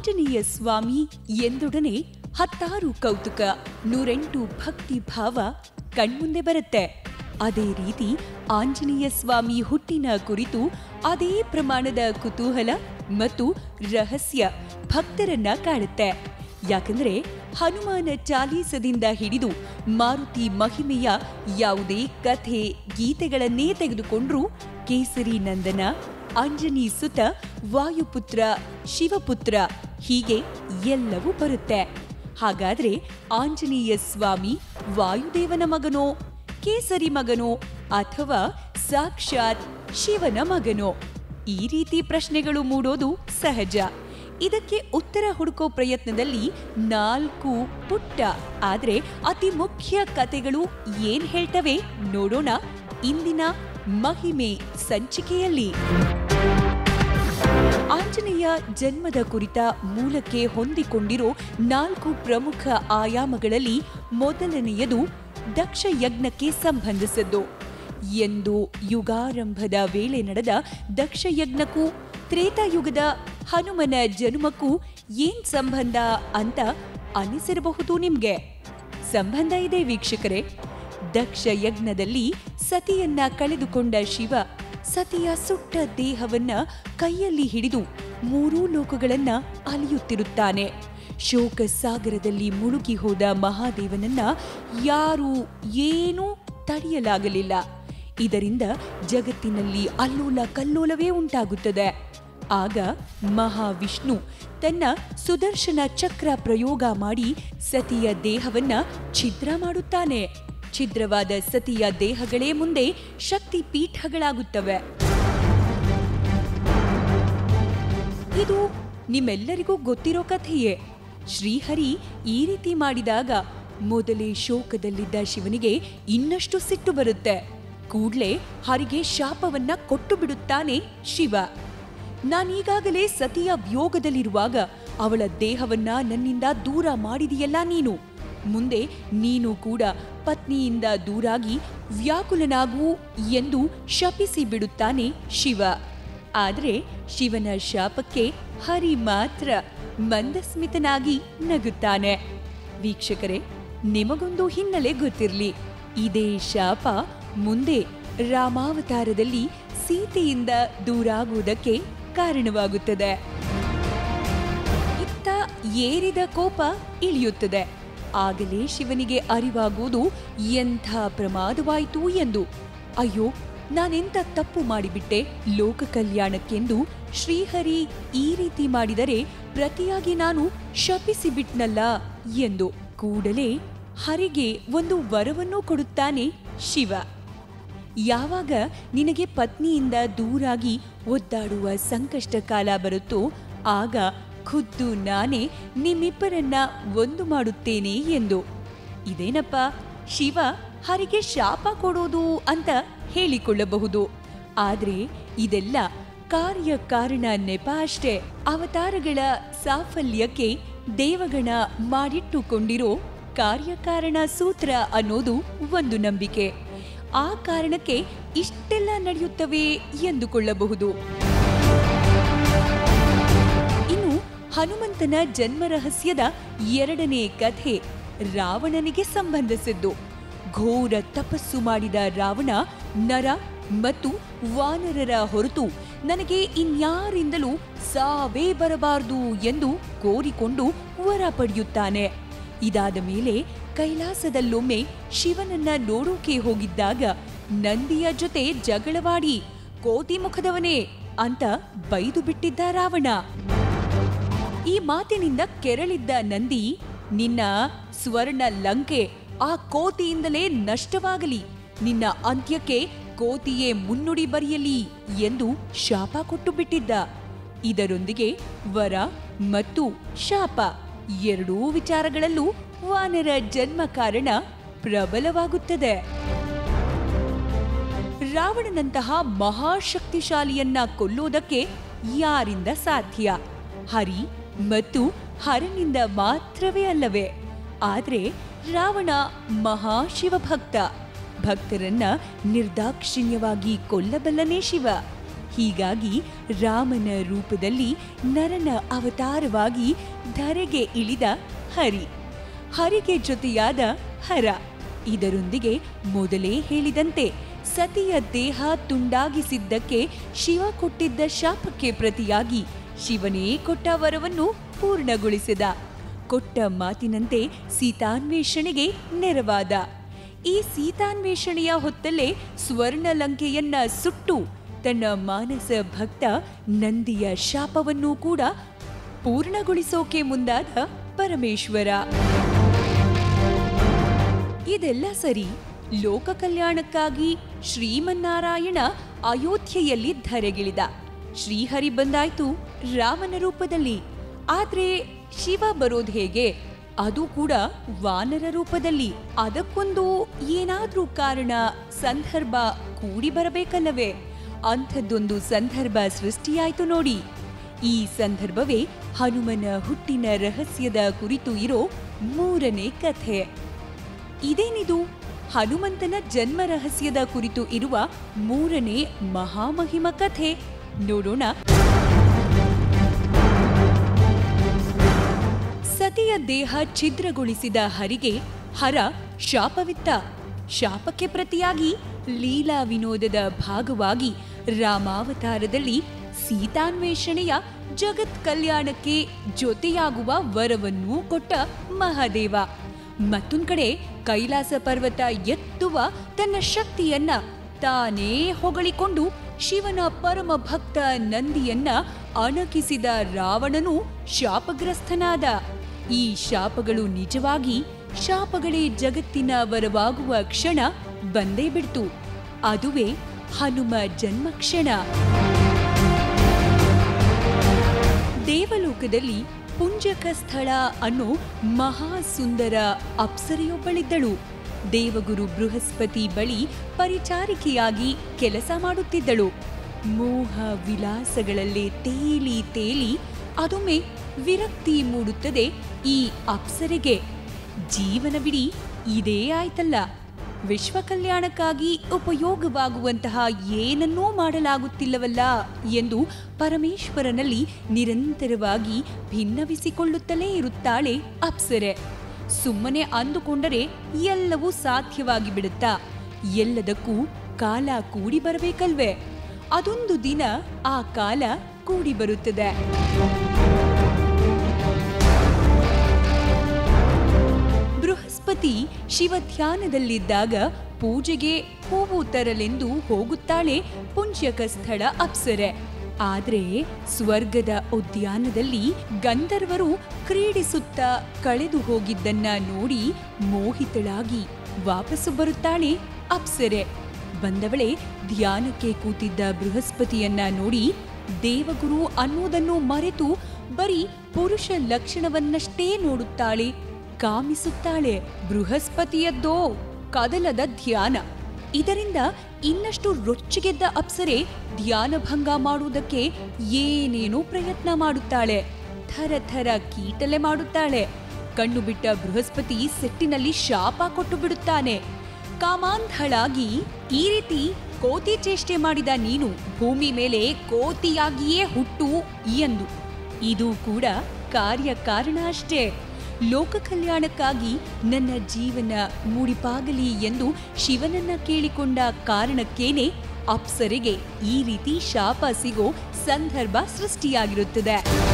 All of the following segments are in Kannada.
ಆಂಜನೇಯ ಸ್ವಾಮಿ ಎಂದೊಡನೆ ಹತ್ತಾರು ಕೌತುಕ ನೂರೆಂಟು ಭಕ್ತಿ ಭಾವ ಕಣ್ಮುಂದೆ ಬರುತ್ತೆ ಅದೇ ರೀತಿ ಆಂಜನೇಯ ಸ್ವಾಮಿ ಹುಟ್ಟಿನ ಕುರಿತು ಅದೇ ಪ್ರಮಾಣದ ಕುತೂಹಲ ಮತ್ತು ರಹಸ್ಯ ಭಕ್ತರನ್ನ ಕಾಡುತ್ತೆ ಯಾಕಂದ್ರೆ ಹನುಮಾನ ಚಾಲೀಸದಿಂದ ಹಿಡಿದು ಮಾರುತಿ ಮಹಿಮೆಯ ಯಾವುದೇ ಕಥೆ ಗೀತೆಗಳನ್ನೇ ತೆಗೆದುಕೊಂಡ್ರೂ ಕೇಸರಿ ನಂದನ ಅಂಜನಿ ಸುತ ವಾಯುಪುತ್ರ ಶಿವಪುತ್ರ ಹೀಗೆ ಎಲ್ಲವೂ ಬರುತ್ತೆ ಹಾಗಾದ್ರೆ ಆಂಜನೇಯ ಸ್ವಾಮಿ ವಾಯುದೇವನ ಮಗನೋ ಕೇಸರಿ ಮಗನೋ ಅಥವಾ ಸಾಕ್ಷಾತ್ ಶಿವನ ಮಗನೋ ಈ ರೀತಿ ಪ್ರಶ್ನೆಗಳು ಮೂಡೋದು ಸಹಜ ಇದಕ್ಕೆ ಉತ್ತರ ಹುಡುಕೋ ಪ್ರಯತ್ನದಲ್ಲಿ ನಾಲ್ಕು ಪುಟ್ಟ ಆದ್ರೆ ಅತಿ ಮುಖ್ಯ ಕತೆಗಳು ಏನ್ ಹೇಳ್ತವೆ ನೋಡೋಣ ಇಂದಿನ ಮಹಿಮೆ ಸಂಚಿಕೆಯಲ್ಲಿ ಆಂಜನೇಯ ಜನ್ಮದ ಕುರಿತ ಮೂಲಕ್ಕೆ ಹೊಂದಿಕೊಂಡಿರೋ ನಾಲ್ಕು ಪ್ರಮುಖ ಆಯಾಮಗಳಲ್ಲಿ ಮೊದಲನೆಯದು ದಕ್ಷ ಯಜ್ಞಕ್ಕೆ ಸಂಬಂಧಿಸಿದ್ದು ಎಂದು ಯುಗಾರಂಭದ ವೇಳೆ ನಡೆದ ದಕ್ಷ ಯಜ್ಞಕ್ಕೂ ತ್ರೇತಾಯುಗದ ಹನುಮನ ಜನ್ಮಕ್ಕೂ ಏನ್ ಸಂಬಂಧ ಅಂತ ಅನಿಸಿರಬಹುದು ನಿಮ್ಗೆ ಸಂಬಂಧ ಇದೆ ವೀಕ್ಷಕರೇ ದಕ್ಷ ಯಜ್ಞದಲ್ಲಿ ಸತಿಯನ್ನ ಕಳೆದುಕೊಂಡ ಶಿವ ಸತಿಯ ಸುಟ್ಟ ದೇಹವನ್ನ ಕೈಯಲ್ಲಿ ಹಿಡಿದು ಮೂರೂ ಲೋಕಗಳನ್ನ ಅಲಿಯುತ್ತಿರುತ್ತಾನೆ ಶೋಕ ಸಾಗರದಲ್ಲಿ ಮುಳುಗಿ ಹೋದ ಮಹಾದೇವನನ್ನ ಯಾರೂ ಏನೂ ತಡೆಯಲಾಗಲಿಲ್ಲ ಇದರಿಂದ ಜಗತ್ತಿನಲ್ಲಿ ಅಲ್ಲೋಲ ಕಲ್ಲೋಲವೇ ಉಂಟಾಗುತ್ತದೆ ಆಗ ಮಹಾವಿಷ್ಣು ತನ್ನ ಸುದರ್ಶನ ಚಕ್ರ ಪ್ರಯೋಗ ಮಾಡಿ ಸತಿಯ ದೇಹವನ್ನ ಛಿದ್ರ ಮಾಡುತ್ತಾನೆ ಛಿದ್ರವಾದ ಸತಿಯ ದೇಹಗಳೇ ಮುಂದೆ ಶಕ್ತಿ ಪೀಠಗಳಾಗುತ್ತವೆ ಇದು ನಿಮ್ಮೆಲ್ಲರಿಗೂ ಗೊತ್ತಿರೋ ಕಥೆಯೇ ಶ್ರೀಹರಿ ಈ ರೀತಿ ಮಾಡಿದಾಗ ಮೊದಲೇ ಶೋಕದಲ್ಲಿದ್ದ ಶಿವನಿಗೆ ಇನ್ನಷ್ಟು ಸಿಟ್ಟು ಬರುತ್ತೆ ಕೂಡ್ಲೆ ಹರಿಗೆ ಶಾಪವನ್ನ ಕೊಟ್ಟು ಬಿಡುತ್ತಾನೆ ಶಿವ ನಾನೀಗಾಗಲೇ ಸತಿಯ ವ್ಯೋಗದಲ್ಲಿರುವಾಗ ಅವಳ ದೇಹವನ್ನ ನನ್ನಿಂದ ದೂರ ಮಾಡಿದೆಯಲ್ಲ ನೀನು ಮುಂದೆ ನೀನು ಕೂಡ ಪತ್ನಿಯಿಂದ ದೂರಾಗಿ ವ್ಯಾಕುಲನಾಗು ಎಂದು ಶಪಿಸಿ ಬಿಡುತ್ತಾನೆ ಶಿವ ಆದರೆ ಶಿವನ ಶಾಪಕ್ಕೆ ಹರಿ ಮಾತ್ರ ಮಂದಸ್ಮಿತನಾಗಿ ನಗುತ್ತಾನೆ ವೀಕ್ಷಕರೇ ನಿಮಗೊಂದು ಹಿನ್ನೆಲೆ ಗೊತ್ತಿರಲಿ ಇದೇ ಶಾಪ ಮುಂದೆ ರಾಮಾವತಾರದಲ್ಲಿ ಸೀತೆಯಿಂದ ದೂರಾಗುವುದಕ್ಕೆ ಕಾರಣವಾಗುತ್ತದೆ ಇತ್ತ ಏರಿದ ಕೋಪ ಇಳಿಯುತ್ತದೆ ಆಗಲೇ ಶಿವನಿಗೆ ಅರಿವಾಗುವುದು ಎಂಥ ಪ್ರಮಾದವಾಯಿತು ಎಂದು ಅಯ್ಯೋ ನಾನೆಂತ ತಪ್ಪು ಮಾಡಿಬಿಟ್ಟೆ ಲೋಕ ಕಲ್ಯಾಣಕ್ಕೆಂದು ಶ್ರೀಹರಿ ಈ ರೀತಿ ಮಾಡಿದರೆ ಪ್ರತಿಯಾಗಿ ನಾನು ಶಪಿಸಿಬಿಟ್ನಲ್ಲ ಎಂದು ಕೂಡಲೇ ಹರಿಗೆ ಒಂದು ವರವನ್ನು ಕೊಡುತ್ತಾನೆ ಶಿವ ಯಾವಾಗ ನಿನಗೆ ಪತ್ನಿಯಿಂದ ದೂರಾಗಿ ಒದ್ದಾಡುವ ಸಂಕಷ್ಟ ಕಾಲ ಬರುತ್ತೋ ಆಗ ಖುದ್ದು ನಾನೇ ನಿಮ್ಮಿಬ್ಬರನ್ನ ಒಂದು ಮಾಡುತ್ತೇನೆ ಎಂದು ಇದೇನಪ್ಪ ಶಿವ ಹರಿಗೆ ಶಾಪ ಕೊಡೋದು ಅಂತ ಹೇಳಿಕೊಳ್ಳಬಹುದು ಆದ್ರೆ ಇದೆಲ್ಲ ಕಾರ್ಯ ಕಾರಣ ನೆಪ ಅಷ್ಟೇ ಅವತಾರಗಳ ಸಾಫಲ್ಯಕ್ಕೆ ದೇವಗಣ ಮಾಡಿಟ್ಟುಕೊಂಡಿರೋ ಕಾರ್ಯಕಾರಣ ಸೂತ್ರ ಅನ್ನೋದು ಒಂದು ನಂಬಿಕೆ ಆ ಕಾರಣಕ್ಕೆ ಇಷ್ಟೆಲ್ಲ ನಡೆಯುತ್ತವೆ ಎಂದುಕೊಳ್ಳಬಹುದು ಇನ್ನು ಹನುಮಂತನ ಜನ್ಮ ರಹಸ್ಯದ ಎರಡನೇ ಕಥೆ ರಾವಣನಿಗೆ ಸಂಬಂಧಿಸಿದ್ದು ಘೋರ ತಪಸ್ಸು ಮಾಡಿದ ರಾವಣ ನರ ಮತ್ತು ವಾನರರ ಹೊರತು ನನಗೆ ಇನ್ಯಾರಿಂದಲೂ ಸಾವೇ ಬರಬಾರದು ಎಂದು ಕೋರಿಕೊಂಡು ವರ ಪಡೆಯುತ್ತಾನೆ ಇದಾದ ಮೇಲೆ ಕೈಲಾಸದಲ್ಲೊಮ್ಮೆ ಶಿವನನ್ನ ನೋಡೋಕೆ ಹೋಗಿದ್ದಾಗ ನಂದಿಯ ಜೊತೆ ಜಗಳವಾಡಿ ಕೋತಿ ಮುಖದವನೇ ಅಂತ ಬೈದು ಬಿಟ್ಟಿದ್ದ ರಾವಣ ಈ ಮಾತಿನಿಂದ ಕೆರಳಿದ್ದ ನಂದಿ ನಿನ್ನ ಸ್ವರ್ಣ ಲಂಕೆ ಆ ಕೋತಿಯಿಂದಲೇ ನಷ್ಟವಾಗಲಿ ನಿನ್ನ ಅಂತ್ಯಕ್ಕೆ ಕೋತಿಯೇ ಮುನ್ನುಡಿ ಬರೆಯಲಿ ಎಂದು ಶಾಪ ಕೊಟ್ಟು ಬಿಟ್ಟಿದ್ದ ಇದರೊಂದಿಗೆ ವರ ಮತ್ತು ಶಾಪ ಎರಡೂ ವಿಚಾರಗಳಲ್ಲೂ ವಾನರ ಜನ್ಮ ಕಾರಣ ಪ್ರಬಲವಾಗುತ್ತದೆ ರಾವಣನಂತಹ ಮಹಾಶಕ್ತಿಶಾಲಿಯನ್ನ ಕೊಲ್ಲೋದಕ್ಕೆ ಯಾರಿಂದ ಸಾಧ್ಯ ಹರಿ ಮತ್ತು ಹರನಿಂದ ಮಾತ್ರವೇ ಅಲ್ಲವೇ ಆದ್ರೆ ರಾವಣ ಮಹಾಶಿವ ಭಕ್ತ ಭಕ್ತರನ್ನ ನಿರ್ದಾಕ್ಷಿಣ್ಯವಾಗಿ ಕೊಲ್ಲಬಲ್ಲನೇ ಶಿವ ಹೀಗಾಗಿ ರಾಮನ ರೂಪದಲ್ಲಿ ನರನ ಅವತಾರವಾಗಿ ಧರೆಗೆ ಇಳಿದ ಹರಿ ಹರಿಗೆ ಜೊತೆಯಾದ ಹರ ಇದರೊಂದಿಗೆ ಮೊದಲೇ ಹೇಳಿದಂತೆ ಸತಿಯ ದೇಹ ತುಂಡಾಗಿಸಿದ್ದಕ್ಕೆ ಶಿವ ಕೊಟ್ಟಿದ್ದ ಶಾಪಕ್ಕೆ ಪ್ರತಿಯಾಗಿ ಶಿವನೇ ಕೊಟ್ಟ ವರವನ್ನು ಪೂರ್ಣಗೊಳಿಸಿದ ಕೊಟ್ಟ ಮಾತಿನಂತೆ ಸೀತಾನ್ವೇಷಣೆಗೆ ನೆರವಾದ ಈ ಸೀತಾನ್ವೇಷಣೆಯ ಹೊತ್ತಲ್ಲೇ ಸ್ವರ್ಣಲಂಕೆಯನ್ನ ಸುಟ್ಟು ತನ್ನ ಮಾನಸ ಭಕ್ತ ನಂದಿಯ ಶಾಪವನ್ನೂ ಕೂಡ ಪೂರ್ಣಗೊಳಿಸೋಕೆ ಮುಂದಾದ ಪರಮೇಶ್ವರ ಇದೆಲ್ಲ ಸರಿ ಲೋಕ ಕಲ್ಯಾಣಕ್ಕಾಗಿ ಶ್ರೀಮನ್ನಾರಾಯಣ ಅಯೋಧ್ಯೆಯಲ್ಲಿ ಧರೆಗಿಳಿದ ಶ್ರೀಹರಿ ಬಂದಾಯ್ತು ರಾಮನ ರೂಪದಲ್ಲಿ ಆದ್ರೆ ಶಿವ ಬರೋದ್ ಹೇಗೆ ಅದು ಕೂಡ ವಾನರ ರೂಪದಲ್ಲಿ ಅದಕ್ಕೊಂದು ಏನಾದ್ರೂ ಕಾರಣ ಸಂದರ್ಭ ಕೂಡಿ ಬರಬೇಕಲ್ಲವೇ ಅಂಥದ್ದೊಂದು ಸಂದರ್ಭ ಸೃಷ್ಟಿಯಾಯ್ತು ನೋಡಿ ಈ ಸಂದರ್ಭವೇ ಹನುಮನ ಹುಟ್ಟಿನ ರಹಸ್ಯದ ಕುರಿತು ಇರೋ ಮೂರನೇ ಕಥೆ ಇದೇನಿದು ಹನುಮಂತನ ಜನ್ಮ ರಹಸ್ಯದ ಕುರಿತು ಇರುವ ಮೂರನೇ ಮಹಾಮಹಿಮ ಕಥೆ ನೋಡೋಣ ಸತಿಯ ದೇಹ ಛಿದ್ರಗೊಳಿಸಿದ ಹರಿಗೆ ಹರ ಶಾಪವಿತ್ತ ಶಾಪಕ್ಕೆ ಪ್ರತಿಯಾಗಿ ಲೀಲಾ ವಿನೋದದ ಭಾಗವಾಗಿ ರಾಮಾವತಾರದಲ್ಲಿ ಸೀತಾನ್ವೇಷಣೆಯ ಜಗತ್ ಕಲ್ಯಾಣಕ್ಕೆ ಜೊತೆಯಾಗುವ ವರವನ್ನೂ ಕೊಟ್ಟ ಮಹಾದೇವ ಮತ್ತೊಂದ್ ಕಡೆ ಕೈಲಾಸ ಪರ್ವತ ಎತ್ತುವ ತನ್ನ ಶಕ್ತಿಯನ್ನ ತಾನೇ ಹೊಗಳಿಕೊಂಡು ಶಿವನ ಪರಮ ಭಕ್ತ ನಂದಿಯನ್ನ ಅಣಕಿಸಿದ ರಾವಣನು ಶಾಪಗ್ರಸ್ತನಾದ ಈ ಶಾಪಗಳು ನಿಜವಾಗಿ ಶಾಪಗಳೇ ಜಗತ್ತಿನ ವರವಾಗುವ ಕ್ಷಣ ಬಂದೇ ಬಿಡ್ತು ಅದುವೇ ಹನುಮ ಜನ್ಮ ಕ್ಷಣ ದೇವಲೋಕದಲ್ಲಿ ಪುಂಜಕ ಸ್ಥಳ ಅನ್ನೋ ಮಹಾ ಸುಂದರ ಅಪ್ಸರೆಯೊಬ್ಬಳಿದ್ದಳು ದೇವಗುರು ಬೃಹಸ್ಪತಿ ಬಳಿ ಪರಿಚಾರಿಕೆಯಾಗಿ ಕೆಲಸ ಮಾಡುತ್ತಿದ್ದಳು ಮೋಹ ವಿಲಾಸಗಳಲ್ಲೇ ತೇಲಿ ತೇಲಿ ಅದೊಮ್ಮೆ ವಿರಕ್ತಿ ಮೂಡುತ್ತದೆ ಈ ಅಪ್ಸರೆಗೆ ಜೀವನವಿಡೀ ಇದೇ ಆಯ್ತಲ್ಲ ವಿಶ್ವ ಕಲ್ಯಾಣಕ್ಕಾಗಿ ಉಪಯೋಗವಾಗುವಂತಹ ಏನನ್ನೂ ಮಾಡಲಾಗುತ್ತಿಲ್ಲವಲ್ಲ ಎಂದು ಪರಮೇಶ್ವರನಲ್ಲಿ ನಿರಂತರವಾಗಿ ಭಿನ್ನವಿಸಿಕೊಳ್ಳುತ್ತಲೇ ಇರುತ್ತಾಳೆ ಅಪ್ಸರೆ ಸುಮ್ಮನೆ ಅಂದುಕೊಂಡರೆ ಎಲ್ಲವೂ ಸಾಧ್ಯವಾಗಿ ಬಿಡುತ್ತಾ ಎಲ್ಲದಕ್ಕೂ ಕಾಲ ಕೂಡಿ ಬರಬೇಕಲ್ವೇ ಅದೊಂದು ದಿನ ಆ ಕಾಲ ಕೂಡಿ ಬರುತ್ತದೆ ಬೃಹಸ್ಪತಿ ಶಿವ ಧ್ಯಾನದಲ್ಲಿದ್ದಾಗ ಪೂಜೆಗೆ ಹೂವು ತರಲೆಂದು ಹೋಗುತ್ತಾಳೆ ಪುಂಜ್ಯಕ ಸ್ಥಳ ಅಪ್ಸರೆ ಆದ್ರೆ ಸ್ವರ್ಗದ ಉದ್ಯಾನದಲ್ಲಿ ಗಂಧರ್ವರು ಕ್ರೀಡಿಸುತ್ತಾ ಕಳೆದು ಹೋಗಿದ್ದನ್ನ ನೋಡಿ ಮೋಹಿತಳಾಗಿ ವಾಪಸ್ಸು ಬರುತ್ತಾಳೆ ಅಪ್ಸರೆ ಬಂದವಳೆ ಧ್ಯಾನಕ್ಕೆ ಕೂತಿದ್ದ ಬೃಹಸ್ಪತಿಯನ್ನ ನೋಡಿ ದೇವಗುರು ಅನ್ನೋದನ್ನು ಮರೆತು ಬರೀ ಪುರುಷ ಲಕ್ಷಣವನ್ನಷ್ಟೇ ನೋಡುತ್ತಾಳೆ ಕಾಮಿಸುತ್ತಾಳೆ ಬೃಹಸ್ಪತಿಯದ್ದೋ ಕದಲದ ಧ್ಯಾನ ಇದರಿಂದ ಇನ್ನಷ್ಟು ರೊಚ್ಚಿಗೆದ್ದ ಅಪ್ಸರೆ ಧ್ಯಾನಭಂಗ ಮಾಡುವುದಕ್ಕೆ ಏನೇನೋ ಪ್ರಯತ್ನ ಮಾಡುತ್ತಾಳೆ ಥರ ಥರ ಕೀಟಲೆ ಮಾಡುತ್ತಾಳೆ ಕಣ್ಣು ಬಿಟ್ಟ ಬೃಹಸ್ಪತಿ ಸೆಟ್ಟಿನಲ್ಲಿ ಶಾಪ ಕೊಟ್ಟು ಬಿಡುತ್ತಾನೆ ಕಾಮಾಂಧಳಾಗಿ ಈ ರೀತಿ ಕೋತಿ ಚೇಷ್ಟೆ ಮಾಡಿದ ನೀನು ಭೂಮಿ ಮೇಲೆ ಕೋತಿಯಾಗಿಯೇ ಹುಟ್ಟು ಎಂದು ಇದು ಕೂಡ ಕಾರ್ಯ ಕಾರಣ ಅಷ್ಟೇ ಲೋಕ ಕಲ್ಯಾಣಕ್ಕಾಗಿ ನನ್ನ ಜೀವನ ಮುಡಿಪಾಗಲಿ ಎಂದು ಶಿವನನ್ನ ಕೇಳಿಕೊಂಡ ಕಾರಣಕ್ಕೇನೆ ಅಪ್ಸರೆಗೆ ಈ ರೀತಿ ಶಾಪ ಸಿಗೋ ಸಂದರ್ಭ ಸೃಷ್ಟಿಯಾಗಿರುತ್ತದೆ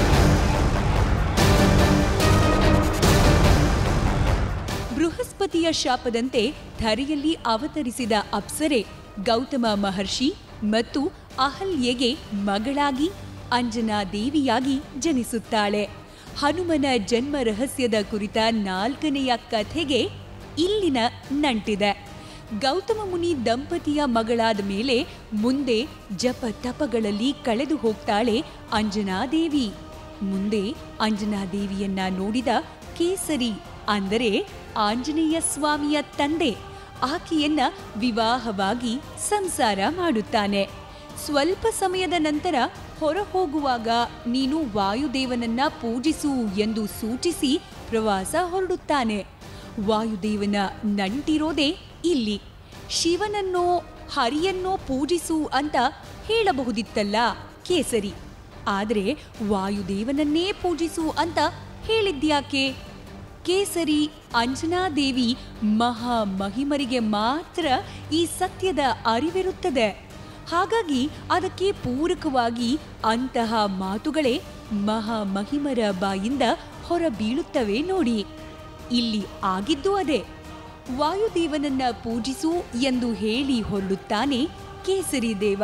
ಬೃಹಸ್ಪತಿಯ ಶಾಪದಂತೆ ಧರೆಯಲ್ಲಿ ಅವತರಿಸಿದ ಅಪ್ಸರೆ ಗೌತಮ ಮಹರ್ಷಿ ಮತ್ತು ಅಹಲ್ಯೆಗೆ ಮಗಳಾಗಿ ಅಂಜನಾ ದೇವಿಯಾಗಿ ಜನಿಸುತ್ತಾಳೆ ಹನುಮನ ಜನ್ಮ ರಹಸ್ಯದ ಕುರಿತ ನಾಲ್ಕನೆಯ ಕಥೆಗೆ ಇಲ್ಲಿನ ನಂಟಿದೆ ಗೌತಮ ಮುನಿ ದಂಪತಿಯ ಮಗಳಾದ ಮೇಲೆ ಮುಂದೆ ಜಪ ತಪಗಳಲ್ಲಿ ಕಳೆದು ಹೋಗ್ತಾಳೆ ಅಂಜನಾದೇವಿ ಮುಂದೆ ಅಂಜನಾದೇವಿಯನ್ನ ನೋಡಿದ ಕೇಸರಿ ಅಂದರೆ ಆಂಜನೇಯ ಸ್ವಾಮಿಯ ತಂದೆ ಆಕೆಯನ್ನ ವಿವಾಹವಾಗಿ ಸಂಸಾರ ಮಾಡುತ್ತಾನೆ ಸ್ವಲ್ಪ ಸಮಯದ ನಂತರ ಹೊರ ಹೋಗುವಾಗ ನೀನು ವಾಯುದೇವನನ್ನ ಪೂಜಿಸು ಎಂದು ಸೂಚಿಸಿ ಪ್ರವಾಸ ಹೊರಡುತ್ತಾನೆ ವಾಯುದೇವನ ನಂಟಿರೋದೇ ಇಲ್ಲಿ ಶಿವನನ್ನೋ ಹರಿಯನ್ನೋ ಪೂಜಿಸು ಅಂತ ಹೇಳಬಹುದಿತ್ತಲ್ಲ ಕೇಸರಿ ಆದರೆ ವಾಯುದೇವನನ್ನೇ ಪೂಜಿಸು ಅಂತ ಹೇಳಿದ್ಯಾಕೆ ಕೇಸರಿ ಅಂಜನಾದೇವಿ ಮಹಾ ಮಹಿಮರಿಗೆ ಮಾತ್ರ ಈ ಸತ್ಯದ ಅರಿವಿರುತ್ತದೆ ಹಾಗಾಗಿ ಅದಕ್ಕೆ ಪೂರಕವಾಗಿ ಅಂತಹ ಮಾತುಗಳೇ ಮಹಾ ಮಹಿಮರ ಬಾಯಿಂದ ಹೊರ ಬೀಳುತ್ತವೆ ನೋಡಿ ಇಲ್ಲಿ ಆಗಿದ್ದು ಅದೇ ವಾಯುದೇವನನ್ನ ಪೂಜಿಸು ಎಂದು ಹೇಳಿ ಹೊರಡುತ್ತಾನೆ ಕೇಸರಿ ದೇವ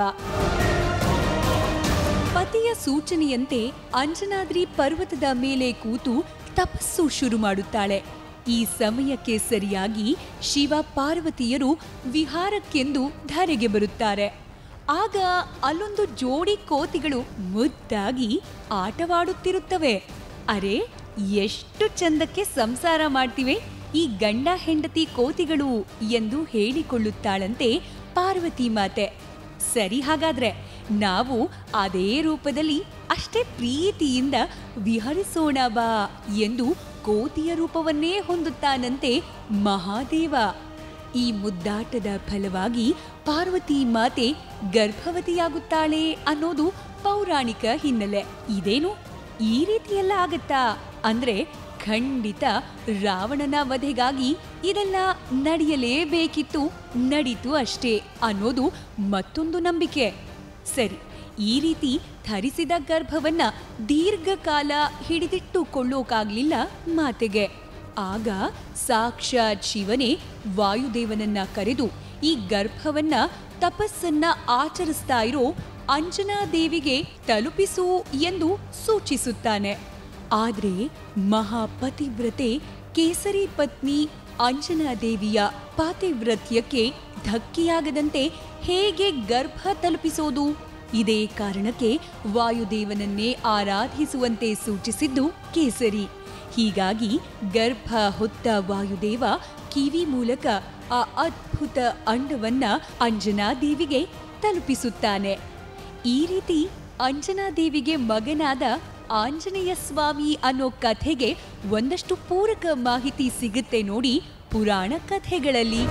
ಪತಿಯ ಸೂಚನೆಯಂತೆ ಅಂಜನಾದ್ರಿ ಪರ್ವತದ ಮೇಲೆ ಕೂತು ತಪಸ್ಸು ಶುರು ಮಾಡುತ್ತಾಳೆ ಈ ಸಮಯಕ್ಕೆ ಸರಿಯಾಗಿ ಶಿವ ಪಾರ್ವತಿಯರು ವಿಹಾರಕ್ಕೆಂದು ಧರೆಗೆ ಬರುತ್ತಾರೆ ಆಗ ಅಲ್ಲೊಂದು ಜೋಡಿ ಕೋತಿಗಳು ಮುದ್ದಾಗಿ ಆಟವಾಡುತ್ತಿರುತ್ತವೆ ಅರೆ ಎಷ್ಟು ಚಂದಕ್ಕೆ ಸಂಸಾರ ಮಾಡ್ತಿವೆ ಈ ಗಂಡ ಹೆಂಡತಿ ಕೋತಿಗಳು ಎಂದು ಹೇಳಿಕೊಳ್ಳುತ್ತಾಳಂತೆ ಪಾರ್ವತಿ ಮಾತೆ ಸರಿ ಹಾಗಾದ್ರೆ ನಾವು ಅದೇ ರೂಪದಲ್ಲಿ ಅಷ್ಟೇ ಪ್ರೀತಿಯಿಂದ ವಿಹರಿಸೋಣ ಬಾ ಎಂದು ಕೋತಿಯ ರೂಪವನ್ನೇ ಹೊಂದುತ್ತಾನಂತೆ ಮಹಾದೇವ ಈ ಮುದ್ದಾಟದ ಫಲವಾಗಿ ಪಾರ್ವತಿ ಮಾತೆ ಗರ್ಭವತಿಯಾಗುತ್ತಾಳೆ ಅನ್ನೋದು ಪೌರಾಣಿಕ ಹಿನ್ನೆಲೆ ಇದೇನು ಈ ರೀತಿಯೆಲ್ಲ ಆಗತ್ತಾ ಅಂದ್ರೆ ಖಂಡಿತ ರಾವಣನ ವಧೆಗಾಗಿ ಇದೆಲ್ಲ ನಡೆಯಲೇಬೇಕಿತ್ತು ನಡೀತು ಅಷ್ಟೇ ಅನ್ನೋದು ಮತ್ತೊಂದು ನಂಬಿಕೆ ಸರಿ ಈ ರೀತಿ ಧರಿಸಿದ ಗರ್ಭವನ್ನ ದೀರ್ಘಕಾಲ ಹಿಡಿದಿಟ್ಟುಕೊಳ್ಳೋಕಾಗ್ಲಿಲ್ಲ ಮಾತೆಗೆ ಆಗ ಸಾಕ್ಷಾತ್ ಶಿವನೇ ವಾಯುದೇವನನ್ನ ಕರೆದು ಈ ಗರ್ಭವನ್ನ ತಪಸ್ಸನ್ನ ಆಚರಿಸ್ತಾ ಇರೋ ಅಂಜನಾದೇವಿಗೆ ತಲುಪಿಸು ಎಂದು ಸೂಚಿಸುತ್ತಾನೆ ಆದ್ರೆ ಮಹಾಪತಿವ್ರತೆ ಕೇಸರಿ ಪತ್ನಿ ಅಂಜನಾದೇವಿಯ ಪಾತಿವ್ರತ್ಯಕ್ಕೆ ಧಕ್ಕೆಯಾಗದಂತೆ ಹೇಗೆ ಗರ್ಭ ತಲುಪಿಸೋದು ಇದೇ ಕಾರಣಕ್ಕೆ ವಾಯುದೇವನನ್ನೇ ಆರಾಧಿಸುವಂತೆ ಸೂಚಿಸಿದ್ದು ಕೇಸರಿ ಹೀಗಾಗಿ ಗರ್ಭ ಹೊತ್ತ ವಾಯುದೇವ ಕಿವಿ ಮೂಲಕ ಆ ಅದ್ಭುತ ಅಂಡವನ್ನ ಅಂಜನಾದೇವಿಗೆ ತಲುಪಿಸುತ್ತಾನೆ ಈ ರೀತಿ ಅಂಜನಾದೇವಿಗೆ ಮಗನಾದ ಆಂಜನೇಯ ಸ್ವಾಮಿ ಅನ್ನೋ ಕಥೆಗೆ ಒಂದಷ್ಟು ಪೂರಕ ಮಾಹಿತಿ ಸಿಗುತ್ತೆ ನೋಡಿ ಪುರಾಣ ಕಥೆಗಳಲ್ಲಿ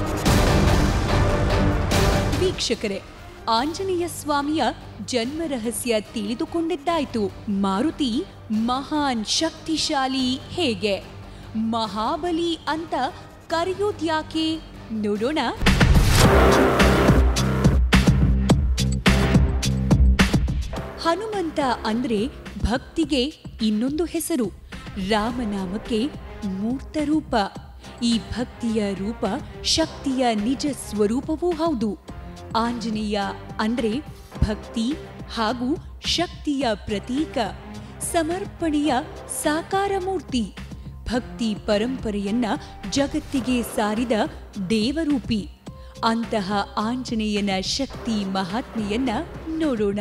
ವೀಕ್ಷಕರೇ ಆಂಜನೇಯ ಸ್ವಾಮಿಯ ಜನ್ಮ ರಹಸ್ಯ ತಿಳಿದುಕೊಂಡಿದ್ದಾಯ್ತು ಮಾರುತಿ ಮಹಾನ್ ಶಕ್ತಿಶಾಲಿ ಹೇಗೆ ಮಹಾಬಲಿ ಅಂತ ಕರೆಯೋದ್ಯಾಕೆ ನೋಡೋಣ ಹನುಮಂತ ಅಂದ್ರೆ ಭಕ್ತಿಗೆ ಇನ್ನೊಂದು ಹೆಸರು ರಾಮನಾಮಕ್ಕೆ ಮೂರ್ತ ರೂಪ ಈ ಭಕ್ತಿಯ ರೂಪ ಶಕ್ತಿಯ ನಿಜ ಸ್ವರೂಪವೂ ಹೌದು ಆಂಜನೇಯ ಅಂದ್ರೆ ಭಕ್ತಿ ಹಾಗೂ ಶಕ್ತಿಯ ಪ್ರತೀಕ ಸಮರ್ಪಣೆಯ ಸಾಕಾರ ಮೂರ್ತಿ ಭಕ್ತಿ ಪರಂಪರೆಯನ್ನ ಜಗತ್ತಿಗೆ ಸಾರಿದ ದೇವರೂಪಿ ಅಂತಹ ಆಂಜನೇಯನ ಶಕ್ತಿ ಮಹಾತ್ಮೆಯನ್ನ ನೋಡೋಣ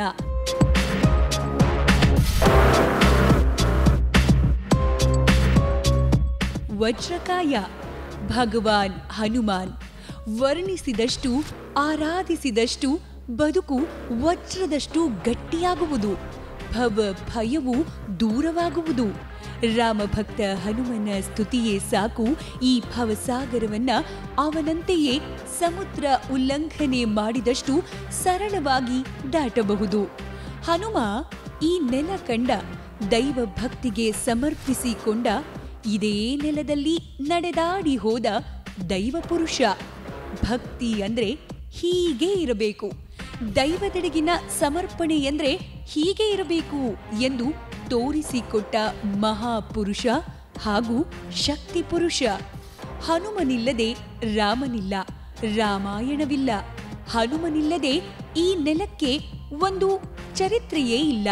ವಜ್ರಕಾಯ ಭಗವಾನ್ ಹನುಮಾನ್ ವರ್ಣಿಸಿದಷ್ಟು ಆರಾಧಿಸಿದಷ್ಟು ಬದುಕು ವಜ್ರದಷ್ಟು ಗಟ್ಟಿಯಾಗುವುದು ಭವ ಭಯವು ದೂರವಾಗುವುದು ರಾಮಭಕ್ತ ಹನುಮನ ಸ್ತುತಿಯೇ ಸಾಕು ಈ ಭವಸಾಗರವನ್ನ ಅವನಂತೆಯೇ ಸಮುದ್ರ ಉಲ್ಲಂಘನೆ ಮಾಡಿದಷ್ಟು ಸರಳವಾಗಿ ದಾಟಬಹುದು ಹನುಮ ಈ ನೆಲ ಕಂಡ ದೈವ ಭಕ್ತಿಗೆ ಸಮರ್ಪಿಸಿಕೊಂಡ ಇದೇ ನೆಲದಲ್ಲಿ ನಡೆದಾಡಿ ಹೋದ ದೈವ ಪುರುಷ ಭಕ್ತಿ ಅಂದ್ರೆ ಹೀಗೆ ಇರಬೇಕು ದೈವದೆಡೆಗಿನ ಸಮರ್ಪಣೆ ಎಂದ್ರೆ ಹೀಗೆ ಇರಬೇಕು ಎಂದು ತೋರಿಸಿಕೊಟ್ಟ ಮಹಾಪುರುಷ ಹಾಗೂ ಶಕ್ತಿ ಪುರುಷ ಹನುಮನಿಲ್ಲದೆ ರಾಮನಿಲ್ಲ ರಾಮಾಯಣವಿಲ್ಲ ಹನುಮನಿಲ್ಲದೆ ಈ ನೆಲಕ್ಕೆ ಒಂದು ಚರಿತ್ರೆಯೇ ಇಲ್ಲ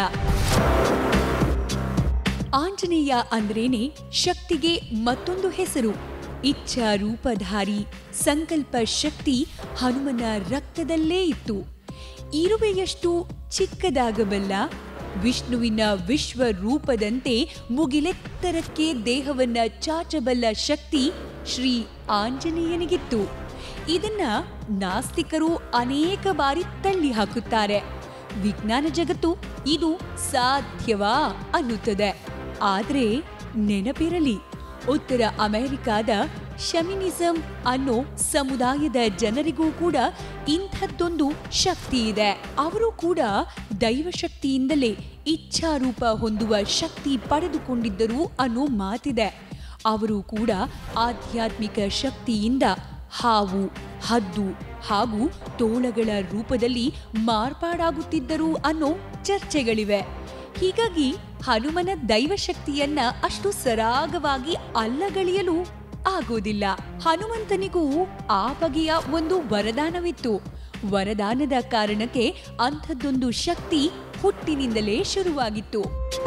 ಆಂಜನೇಯ ಅಂದ್ರೇನೆ ಶಕ್ತಿಗೆ ಮತ್ತೊಂದು ಹೆಸರು ಇಚ್ಛಾ ರೂಪಧಾರಿ ಸಂಕಲ್ಪ ಶಕ್ತಿ ಹನುಮನ ರಕ್ತದಲ್ಲೇ ಇತ್ತು ಇರುವೆಯಷ್ಟು ಚಿಕ್ಕದಾಗಬಲ್ಲ ವಿಷ್ಣುವಿನ ವಿಶ್ವ ರೂಪದಂತೆ ಮುಗಿಲೆತ್ತರಕ್ಕೆ ದೇಹವನ್ನ ಚಾಚಬಲ್ಲ ಶಕ್ತಿ ಶ್ರೀ ಆಂಜನೇಯನಿಗಿತ್ತು ಇದನ್ನ ನಾಸ್ತಿಕರು ಅನೇಕ ಬಾರಿ ತಳ್ಳಿ ಹಾಕುತ್ತಾರೆ ವಿಜ್ಞಾನ ಜಗತ್ತು ಇದು ಸಾಧ್ಯವಾ ಅನ್ನುತ್ತದೆ ಆದ್ರೆ ನೆನಪಿರಲಿ ಉತ್ತರ ಅಮೆರಿಕಾದ ಶಮಿನಿಸಂ ಅನ್ನೋ ಸಮುದಾಯದ ಜನರಿಗೂ ಕೂಡ ಇಂಥದ್ದೊಂದು ಶಕ್ತಿ ಇದೆ ಅವರು ಕೂಡ ದೈವಶಕ್ತಿಯಿಂದಲೇ ಇಚ್ಛಾರೂಪ ಹೊಂದುವ ಶಕ್ತಿ ಪಡೆದುಕೊಂಡಿದ್ದರು ಅನ್ನೋ ಮಾತಿದೆ ಅವರು ಕೂಡ ಆಧ್ಯಾತ್ಮಿಕ ಶಕ್ತಿಯಿಂದ ಹಾವು ಹದ್ದು ಹಾಗೂ ತೋಳಗಳ ರೂಪದಲ್ಲಿ ಮಾರ್ಪಾಡಾಗುತ್ತಿದ್ದರು ಅನ್ನೋ ಚರ್ಚೆಗಳಿವೆ ಹೀಗಾಗಿ ಹನುಮನ ದೈವಶಕ್ತಿಯನ್ನ ಅಷ್ಟು ಸರಾಗವಾಗಿ ಅಲ್ಲಗಳೆಯಲು ಆಗೋದಿಲ್ಲ ಹನುಮಂತನಿಗೂ ಆ ಬಗೆಯ ಒಂದು ವರದಾನವಿತ್ತು ವರದಾನದ ಕಾರಣಕ್ಕೆ ಅಂಥದ್ದೊಂದು ಶಕ್ತಿ ಹುಟ್ಟಿನಿಂದಲೇ ಶುರುವಾಗಿತ್ತು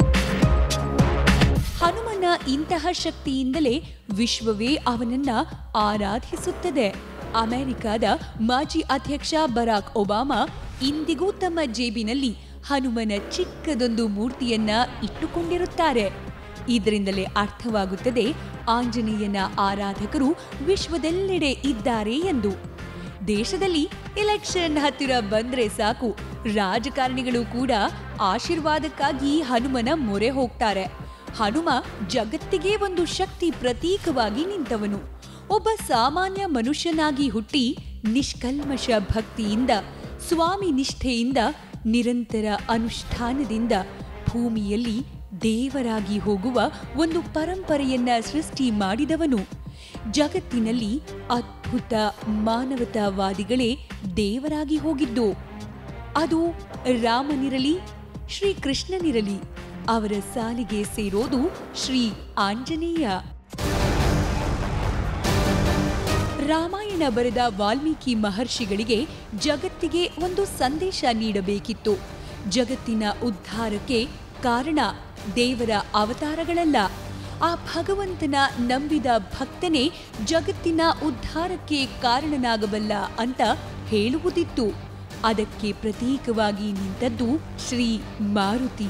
ಹನುಮನ ಇಂತಹ ಶಕ್ತಿಯಿಂದಲೇ ವಿಶ್ವವೇ ಅವನನ್ನ ಆರಾಧಿಸುತ್ತದೆ ಅಮೆರಿಕದ ಮಾಜಿ ಅಧ್ಯಕ್ಷ ಬರಾಕ್ ಒಬಾಮಾ ಇಂದಿಗೂ ತಮ್ಮ ಜೇಬಿನಲ್ಲಿ ಹನುಮನ ಚಿಕ್ಕದೊಂದು ಮೂರ್ತಿಯನ್ನ ಇಟ್ಟುಕೊಂಡಿರುತ್ತಾರೆ ಇದರಿಂದಲೇ ಅರ್ಥವಾಗುತ್ತದೆ ಆಂಜನೇಯನ ಆರಾಧಕರು ವಿಶ್ವದೆಲ್ಲೆಡೆ ಇದ್ದಾರೆ ಎಂದು ದೇಶದಲ್ಲಿ ಎಲೆಕ್ಷನ್ ಹತ್ತಿರ ಬಂದ್ರೆ ಸಾಕು ರಾಜಕಾರಣಿಗಳು ಕೂಡ ಆಶೀರ್ವಾದಕ್ಕಾಗಿ ಹನುಮನ ಮೊರೆ ಹೋಗ್ತಾರೆ ಹನುಮ ಜಗತ್ತಿಗೆ ಒಂದು ಶಕ್ತಿ ಪ್ರತೀಕವಾಗಿ ನಿಂತವನು ಒಬ್ಬ ಸಾಮಾನ್ಯ ಮನುಷ್ಯನಾಗಿ ಹುಟ್ಟಿ ನಿಷ್ಕಲ್ಮಶ ಭಕ್ತಿಯಿಂದ ಸ್ವಾಮಿ ನಿಷ್ಠೆಯಿಂದ ನಿರಂತರ ಅನುಷ್ಠಾನದಿಂದ ಭೂಮಿಯಲ್ಲಿ ದೇವರಾಗಿ ಹೋಗುವ ಒಂದು ಪರಂಪರೆಯನ್ನ ಸೃಷ್ಟಿ ಮಾಡಿದವನು ಜಗತ್ತಿನಲ್ಲಿ ಅದ್ಭುತ ಮಾನವತಾವಾದಿಗಳೇ ದೇವರಾಗಿ ಹೋಗಿದ್ದು ಅದು ರಾಮನಿರಲಿ ಶ್ರೀಕೃಷ್ಣನಿರಲಿ ಅವರ ಸಾಲಿಗೆ ಸೇರೋದು ಶ್ರೀ ಆಂಜನೇಯ ರಾಮಾಯಣ ಬರೆದ ವಾಲ್ಮೀಕಿ ಮಹರ್ಷಿಗಳಿಗೆ ಜಗತ್ತಿಗೆ ಒಂದು ಸಂದೇಶ ನೀಡಬೇಕಿತ್ತು ಜಗತ್ತಿನ ಉದ್ಧಾರಕ್ಕೆ ಕಾರಣ ದೇವರ ಅವತಾರಗಳಲ್ಲ ಆ ಭಗವಂತನ ನಂಬಿದ ಭಕ್ತನೇ ಜಗತ್ತಿನ ಉದ್ಧಾರಕ್ಕೆ ಕಾರಣನಾಗಬಲ್ಲ ಅಂತ ಹೇಳುವುದಿತ್ತು ಅದಕ್ಕೆ ಪ್ರತೀಕವಾಗಿ ನಿಂತದ್ದು ಶ್ರೀ ಮಾರುತಿ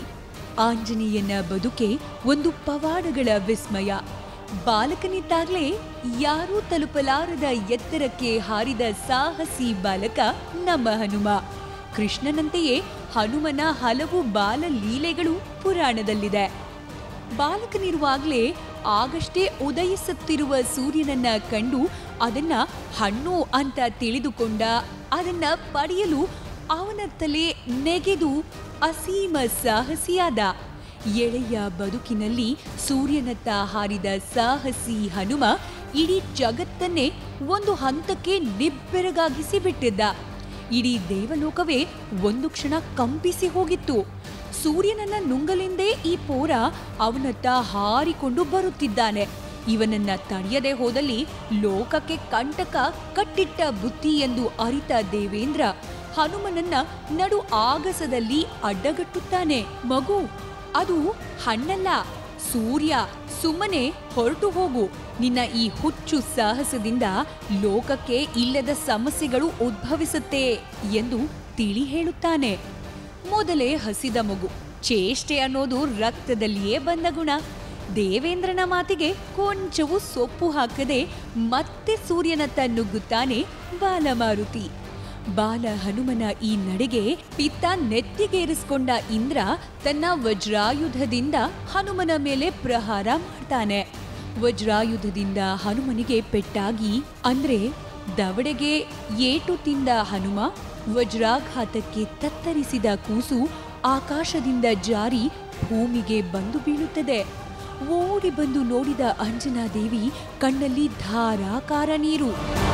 ಆಂಜನೇಯನ ಬದುಕೆ ಒಂದು ಪವಾಡಗಳ ವಿಸ್ಮಯ ಬಾಲಕನಿದ್ದಾಗಲೇ ಯಾರೂ ತಲುಪಲಾರದ ಎತ್ತರಕ್ಕೆ ಹಾರಿದ ಸಾಹಸಿ ಬಾಲಕ ನಮ್ಮ ಹನುಮ ಕೃಷ್ಣನಂತೆಯೇ ಹನುಮನ ಹಲವು ಬಾಲ ಲೀಲೆಗಳು ಪುರಾಣದಲ್ಲಿದೆ ಬಾಲಕನಿರುವಾಗಲೇ ಆಗಷ್ಟೇ ಉದಯಿಸುತ್ತಿರುವ ಸೂರ್ಯನನ್ನ ಕಂಡು ಅದನ್ನ ಹಣ್ಣು ಅಂತ ತಿಳಿದುಕೊಂಡ ಅದನ್ನ ಪಡೆಯಲು ಅವನ ತಲೆ ನೆಗೆದು ಅಸೀಮ ಸಾಹಸಿಯಾದ ಎಳೆಯ ಬದುಕಿನಲ್ಲಿ ಸೂರ್ಯನತ್ತ ಹಾರಿದ ಸಾಹಸಿ ಹನುಮ ಇಡೀ ಜಗತ್ತನ್ನೇ ಒಂದು ಹಂತಕ್ಕೆ ನಿಬ್ಬೆರಗಾಗಿಸಿ ಬಿಟ್ಟಿದ್ದ ಇಡೀ ದೇವಲೋಕವೇ ಒಂದು ಕ್ಷಣ ಕಂಪಿಸಿ ಹೋಗಿತ್ತು ಸೂರ್ಯನನ್ನ ನುಂಗಲೆಂದೇ ಈ ಪೋರ ಅವನತ್ತ ಹಾರಿಕೊಂಡು ಬರುತ್ತಿದ್ದಾನೆ ಇವನನ್ನ ತಡೆಯದೆ ಹೋದಲ್ಲಿ ಲೋಕಕ್ಕೆ ಕಂಟಕ ಕಟ್ಟಿಟ್ಟ ಬುತ್ತಿ ಎಂದು ಅರಿತ ದೇವೇಂದ್ರ ಹನುಮನನ್ನ ನಡು ಆಗಸದಲ್ಲಿ ಅಡ್ಡಗಟ್ಟುತ್ತಾನೆ ಮಗು ಅದು ಹಣ್ಣಲ್ಲ ಸೂರ್ಯ ಸುಮ್ಮನೆ ಹೊರಟು ಹೋಗು ನಿನ್ನ ಈ ಹುಚ್ಚು ಸಾಹಸದಿಂದ ಲೋಕಕ್ಕೆ ಇಲ್ಲದ ಸಮಸ್ಯೆಗಳು ಉದ್ಭವಿಸುತ್ತೆ ಎಂದು ತಿಳಿ ಹೇಳುತ್ತಾನೆ ಮೊದಲೇ ಹಸಿದ ಮಗು ಚೇಷ್ಟೆ ಅನ್ನೋದು ರಕ್ತದಲ್ಲಿಯೇ ಬಂದ ಗುಣ ದೇವೇಂದ್ರನ ಮಾತಿಗೆ ಕೊಂಚವೂ ಸೊಪ್ಪು ಹಾಕದೆ ಮತ್ತೆ ಸೂರ್ಯನತ್ತ ನುಗ್ಗುತ್ತಾನೆ ಬಾಲಮಾರುತಿ ಬಾಲ ಹನುಮನ ಈ ನಡೆಗೆ ಪಿತ್ತ ನೆತ್ತಿಗೇರಿಸಿಕೊಂಡ ಇಂದ್ರ ತನ್ನ ವಜ್ರಾಯುಧದಿಂದ ಹನುಮನ ಮೇಲೆ ಪ್ರಹಾರ ಮಾಡ್ತಾನೆ ವಜ್ರಾಯುಧದಿಂದ ಹನುಮನಿಗೆ ಪೆಟ್ಟಾಗಿ ಅಂದ್ರೆ ದವಡೆಗೆ ಏಟು ತಿಂದ ಹನುಮ ವಜ್ರಾಘಾತಕ್ಕೆ ತತ್ತರಿಸಿದ ಕೂಸು ಆಕಾಶದಿಂದ ಜಾರಿ ಭೂಮಿಗೆ ಬಂದು ಬೀಳುತ್ತದೆ ಓಡಿ ಬಂದು ನೋಡಿದ ಅಂಜನಾದೇವಿ ಕಣ್ಣಲ್ಲಿ ಧಾರಾಕಾರ ನೀರು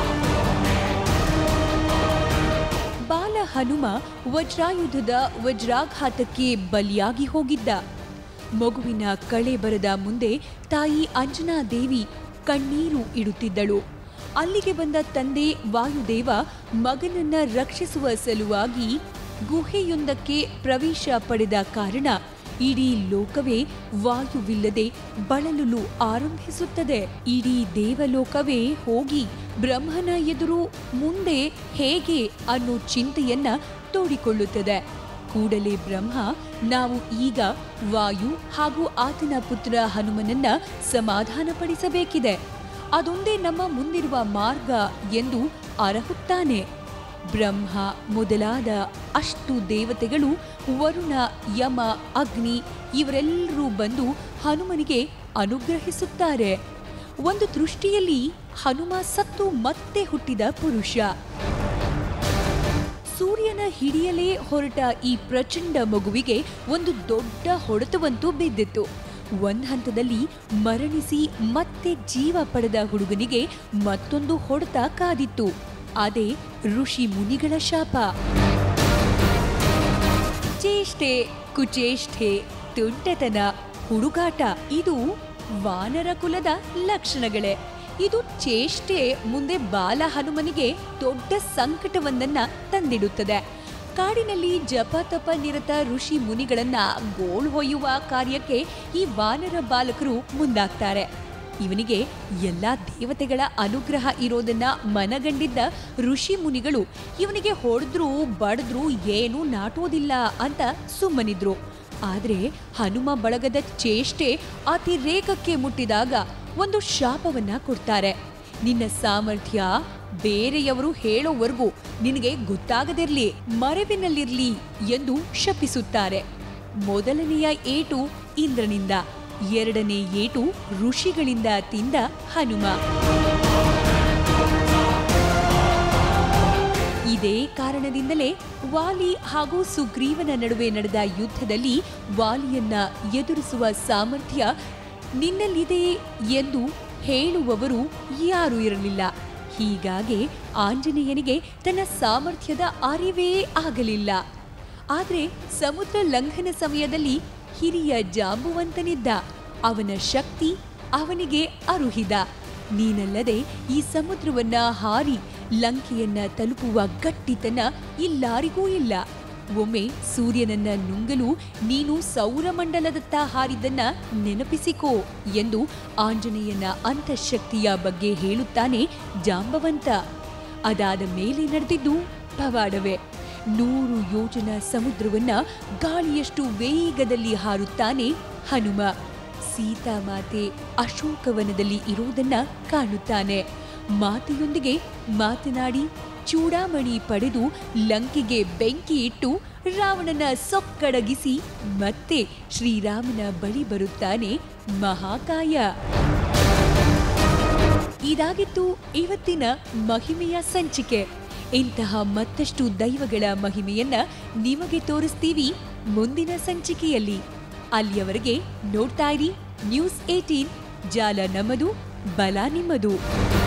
ಬಾಲ ಹನುಮ ವಜ್ರಾಯುಧದ ವಜ್ರಾಘಾತಕ್ಕೆ ಬಲಿಯಾಗಿ ಹೋಗಿದ್ದ ಮಗುವಿನ ಕಳೆ ಬರದ ಮುಂದೆ ತಾಯಿ ಅಂಜನಾದೇವಿ ಕಣ್ಣೀರು ಇಡುತ್ತಿದ್ದಳು ಅಲ್ಲಿಗೆ ಬಂದ ತಂದೆ ವಾಯುದೇವ ಮಗನನ್ನ ರಕ್ಷಿಸುವ ಸಲುವಾಗಿ ಗುಹೆಯೊಂದಕ್ಕೆ ಪ್ರವೇಶ ಪಡೆದ ಕಾರಣ ಇಡೀ ಲೋಕವೇ ವಾಯುವಿಲ್ಲದೆ ಬಳಲಲು ಆರಂಭಿಸುತ್ತದೆ ಇಡೀ ದೇವಲೋಕವೇ ಹೋಗಿ ಬ್ರಹ್ಮನ ಎದುರು ಮುಂದೆ ಹೇಗೆ ಅನ್ನೋ ಚಿಂತೆಯನ್ನ ತೋಡಿಕೊಳ್ಳುತ್ತದೆ ಕೂಡಲೇ ಬ್ರಹ್ಮ ನಾವು ಈಗ ವಾಯು ಹಾಗೂ ಆತನ ಪುತ್ರ ಹನುಮನನ್ನ ಸಮಾಧಾನಪಡಿಸಬೇಕಿದೆ ಅದೊಂದೇ ನಮ್ಮ ಮುಂದಿರುವ ಮಾರ್ಗ ಎಂದು ಅರಹುತ್ತಾನೆ ಬ್ರಹ್ಮ ಮೊದಲಾದ ಅಷ್ಟು ದೇವತೆಗಳು ವರುಣ ಯಮ ಅಗ್ನಿ ಇವರೆಲ್ಲರೂ ಬಂದು ಹನುಮನಿಗೆ ಅನುಗ್ರಹಿಸುತ್ತಾರೆ ಒಂದು ದೃಷ್ಟಿಯಲ್ಲಿ ಹನುಮ ಸತ್ತು ಮತ್ತೆ ಹುಟ್ಟಿದ ಪುರುಷ ಸೂರ್ಯನ ಹಿಡಿಯಲೇ ಹೊರಟ ಈ ಪ್ರಚಂಡ ಮಗುವಿಗೆ ಒಂದು ದೊಡ್ಡ ಹೊಡೆತವಂತೂ ಬಿದ್ದಿತ್ತು ಒಂದ್ ಹಂತದಲ್ಲಿ ಮರಣಿಸಿ ಮತ್ತೆ ಜೀವ ಪಡೆದ ಹುಡುಗನಿಗೆ ಮತ್ತೊಂದು ಹೊಡೆತ ಕಾದಿತ್ತು ಅದೇ ಋಷಿ ಮುನಿಗಳ ಶಾಪ ಚೇಷ್ಟೆ ಕುಚೇಷ್ಟೆ ತುಂಟತನ ಹುಡುಗಾಟ ಇದು ವಾನರ ಕುಲದ ಲಕ್ಷಣಗಳೇ ಇದು ಚೇಷ್ಟೆ ಮುಂದೆ ಬಾಲ ಹನುಮನಿಗೆ ದೊಡ್ಡ ಸಂಕಟವೊಂದನ್ನ ತಂದಿಡುತ್ತದೆ ಕಾಡಿನಲ್ಲಿ ಜಪ ತಪ ನಿರತ ಋಷಿ ಮುನಿಗಳನ್ನ ಗೋಳು ಹೊಯ್ಯುವ ಕಾರ್ಯಕ್ಕೆ ಈ ವಾನರ ಬಾಲಕರು ಮುಂದಾಗ್ತಾರೆ ಇವನಿಗೆ ಎಲ್ಲಾ ದೇವತೆಗಳ ಅನುಗ್ರಹ ಇರೋದನ್ನ ಮನಗಂಡಿದ್ದ ಋಷಿ ಮುನಿಗಳು ಇವನಿಗೆ ಹೊಡೆದ್ರು ಬಡದ್ರು ಏನೂ ನಾಟೋದಿಲ್ಲ ಅಂತ ಸುಮ್ಮನಿದ್ರು ಆದ್ರೆ ಹನುಮ ಬಳಗದ ಚೇಷ್ಟೆ ಅತಿರೇಕಕ್ಕೆ ಮುಟ್ಟಿದಾಗ ಒಂದು ಶಾಪವನ್ನ ಕೊಡ್ತಾರೆ ನಿನ್ನ ಸಾಮರ್ಥ್ಯ ಬೇರೆಯವರು ಹೇಳೋವರೆಗೂ ನಿನಗೆ ಗೊತ್ತಾಗದಿರ್ಲಿ ಮರೆವಿನಲ್ಲಿರ್ಲಿ ಎಂದು ಶಪಿಸುತ್ತಾರೆ ಮೊದಲನೆಯ ಏಟು ಇಂದ್ರನಿಂದ ಎರಡನೇ ಏಟು ಋಷಿಗಳಿಂದ ತಿಂದ ಹನುಮ ಇದೇ ಕಾರಣದಿಂದಲೇ ವಾಲಿ ಹಾಗೂ ಸುಗ್ರೀವನ ನಡುವೆ ನಡೆದ ಯುದ್ಧದಲ್ಲಿ ವಾಲಿಯನ್ನ ಎದುರಿಸುವ ಸಾಮರ್ಥ್ಯ ನಿನ್ನಲ್ಲಿದೆ ಎಂದು ಹೇಳುವವರು ಯಾರೂ ಇರಲಿಲ್ಲ ಹೀಗಾಗಿ ಆಂಜನೇಯನಿಗೆ ತನ್ನ ಸಾಮರ್ಥ್ಯದ ಅರಿವೇ ಆಗಲಿಲ್ಲ ಆದರೆ ಸಮುದ್ರ ಲಂಘನ ಸಮಯದಲ್ಲಿ ಹಿರಿಯ ಜಾಂಬುವಂತನಿದ್ದ ಅವನ ಶಕ್ತಿ ಅವನಿಗೆ ಅರುಹಿದ ನೀನಲ್ಲದೆ ಈ ಸಮುದ್ರವನ್ನ ಹಾರಿ ಲಂಕೆಯನ್ನ ತಲುಪುವ ಗಟ್ಟಿತನ ಇಲ್ಲಾರಿಗೂ ಇಲ್ಲ ಒಮ್ಮೆ ಸೂರ್ಯನನ್ನ ನುಂಗಲು ನೀನು ಸೌರಮಂಡಲದತ್ತ ಹಾರಿದ್ದನ್ನ ನೆನಪಿಸಿಕೋ ಎಂದು ಆಂಜನೇಯನ ಅಂತಃಶಕ್ತಿಯ ಬಗ್ಗೆ ಹೇಳುತ್ತಾನೆ ಜಾಂಬವಂತ ಅದಾದ ಮೇಲೆ ನಡೆದಿದ್ದು ಪವಾಡವೇ ನೂರು ಯೋಜನ ಸಮುದ್ರವನ್ನ ಗಾಳಿಯಷ್ಟು ವೇಗದಲ್ಲಿ ಹಾರುತ್ತಾನೆ ಹನುಮ ಸೀತಾಮಾತೆ ಅಶೋಕವನದಲ್ಲಿ ಇರುವುದನ್ನ ಕಾಣುತ್ತಾನೆ ಮಾತೆಯೊಂದಿಗೆ ಮಾತನಾಡಿ ಚೂಡಾಮಣಿ ಪಡೆದು ಲಂಕೆಗೆ ಬೆಂಕಿ ಇಟ್ಟು ರಾವಣನ ಸೊಕ್ಕಡಗಿಸಿ ಮತ್ತೆ ಶ್ರೀರಾಮನ ಬಳಿ ಬರುತ್ತಾನೆ ಮಹಾಕಾಯ ಇದಾಗಿತ್ತು ಇವತ್ತಿನ ಮಹಿಮೆಯ ಸಂಚಿಕೆ ಇಂತಹ ಮತ್ತಷ್ಟು ದೈವಗಳ ಮಹಿಮೆಯನ್ನ ನಿಮಗೆ ತೋರಿಸ್ತೀವಿ ಮುಂದಿನ ಸಂಚಿಕೆಯಲ್ಲಿ ಅಲ್ಲಿಯವರೆಗೆ ನೋಡ್ತಾ ಇರಿ ನ್ಯೂಸ್ ಏಟೀನ್ ಜಾಲ ನಮ್ಮದು ಬಲ ನಿಮ್ಮದು